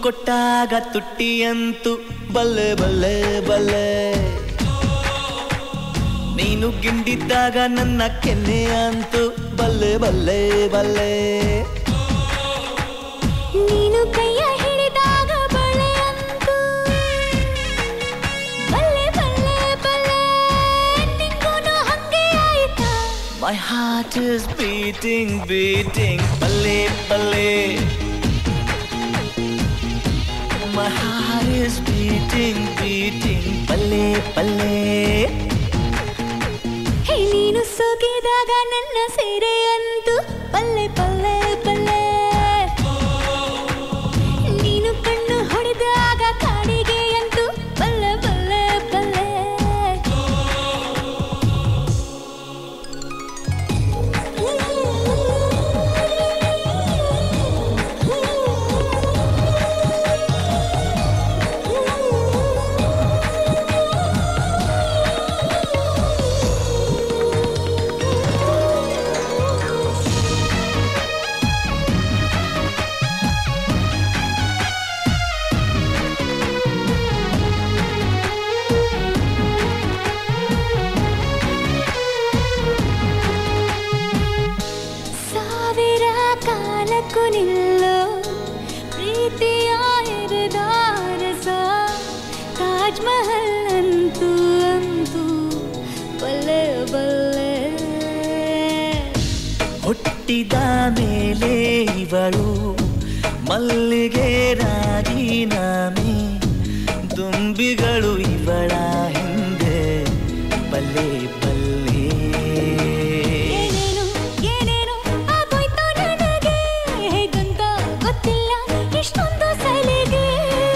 ಕೊಟ್ಟಾಗ ತುಟ್ಟಿಯಂತು ಬಲ್ಲೆ ಬಲ್ಲೆ ಬಲ್ಲೆ ನೀನು ಗಿಂಡಿದ್ದಾಗ ನನ್ನ ಕೆನ್ನೆ ಅಂತು ಬಲ್ಲೆ ಬಲ್ಲೆ ಬಲ್ಲೆ ನೀನು ಕೈಯ ಹಿಡಿದಾಗ ಬಳೆ ಅಂತು ಬಲ್ಲೆ ಬಲ್ಲೆ ಬಲ್ಲೆ ನಿಂಗೂನು ಹಂಗೆ ಆಯ್ತಾ My heart is beating, beating, ಬಲ್ಲೆ ಬಲ್ಲೆ My heart is beating, beating, ಬಲ್ಲೆ ಬಲ್ಲೆ ಹೇ ನೀನು ಸೋಕಿದಾಗ ನನ್ನ ಸೀರೆ ಅಂತು ಪಲ್ಲೆ ಪಲ್ಲೆ ಪಲ್ಲೆ ನೀನು ಕಣ್ಣು ಹೊಡೆದಾಗ ಕಾಡಿಗೆ ಅಂತು ಪಲ್ಲೆ ಪಲ್ಲೆ ಪಲ್ಲೆ ಸಾವಿರ ಕಾಲಕ್ಕೂ ನಿಲ್ಲೋ ಪ್ರೀತಿಯ ಎರೆದಾರಸ ತಾಜ್ ಮಹಲ್ ಅಂತೂ ಅಂತೂ ಬಲ್ಲೆ ಬಲ್ಲೆ ಹುಟ್ಟಿದ ಮೇಲೆ ಇವಳು ಮಲ್ಲಿಗೆ ರಾಜೀನಾಮೆ ದುಂಬಿಗಳು ಇವಳ ಹಿಂದೆ ಬಲ್ಲೆ ಬಲ್ಲೆ ಏನೇನು ಏನೇನು ಆಗೋಯ್ತು ನನಗೆ ಹೇಗಂತ ಗೊತ್ತಿಲ್ಲ ಇಷ್ಟೊಂದು ಸಲಿಗೆ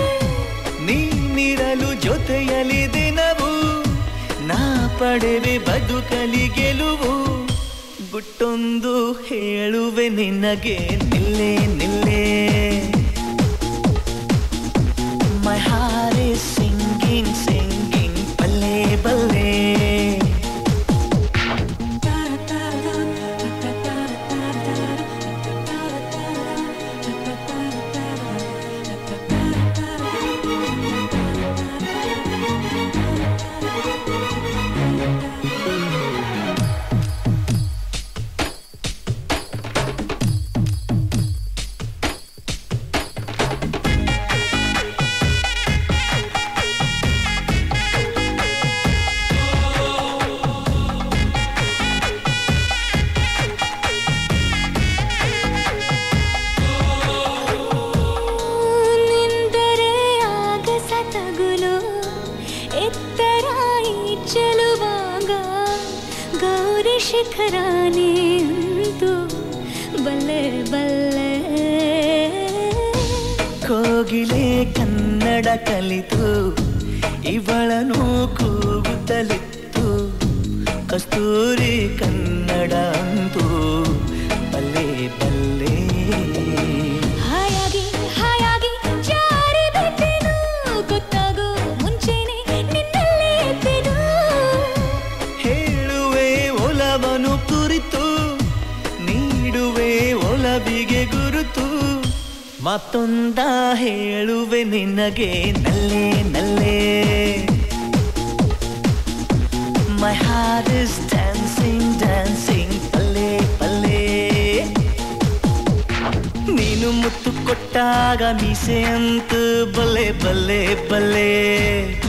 ನೀನಿರಲು ಜೊತೆಯಲ್ಲಿ ದಿನವು ನಾ ಪಡೆವೆ ಬದುಕಲಿ ಗೆಲುವು ಗುಟ್ಟೊಂದು ಹೇಳುವೆ ನಿನಗೆ ನಿಲ್ಲೆ ನಿಲ್ಲೆ my heart is singing singing ಬಲ್ಲೆ ಬಲ್ಲೆ ನಿಂತರೆ ಆಗಸ ತಗುಲು ಎತ್ತರ ಈ ಚೆಲುವಾಗ ಗೌರಿ ಶಿಖರಾನೇ ಅಂತು ಬಲ್ಲೆ ಬಲ್ಲೆ ಕೋಗಿಲೆ ಕನ್ನಡ ಕಲಿತು ಇವಳನು ಕೂಗುತ್ತಲಿತ್ತು ಕಸ್ತೂರಿ ಕನ್ನಡ ಅಂತೂ ಬಲ್ಲೆ ಬಲ್ಲೆ ಹಾಯಾಗಿ ಹಾಯಾಗಿ ಜಾರಿ ಬಿದ್ದೆನು ಗೊತ್ತಾಗೋ ಮುಂಚೆನೆ ನಿನ್ನಲ್ಲೇ ಎದ್ದೆನು ಹೇಳುವೆ ಒಲವನು ಕುರಿತು ನೀಡುವೆ ಒಲವಿಗೆ ಗುರುತು ಮತ್ತೊಂದ ಹೇಳುವೆ ನಿನಗೆ ನಲ್ಲೆ ನಲ್ಲೆ my heart is dancing dancing ಪಲ್ಲೆ ಪಲ್ಲೆ ನೀನು ಮುತ್ತು ಕೊಟ್ಟಾಗ ಮೀಸೆ ಅಂತ ಬಲ್ಲೆ ಬಲ್ಲೆ ಬಲ್ಲೆ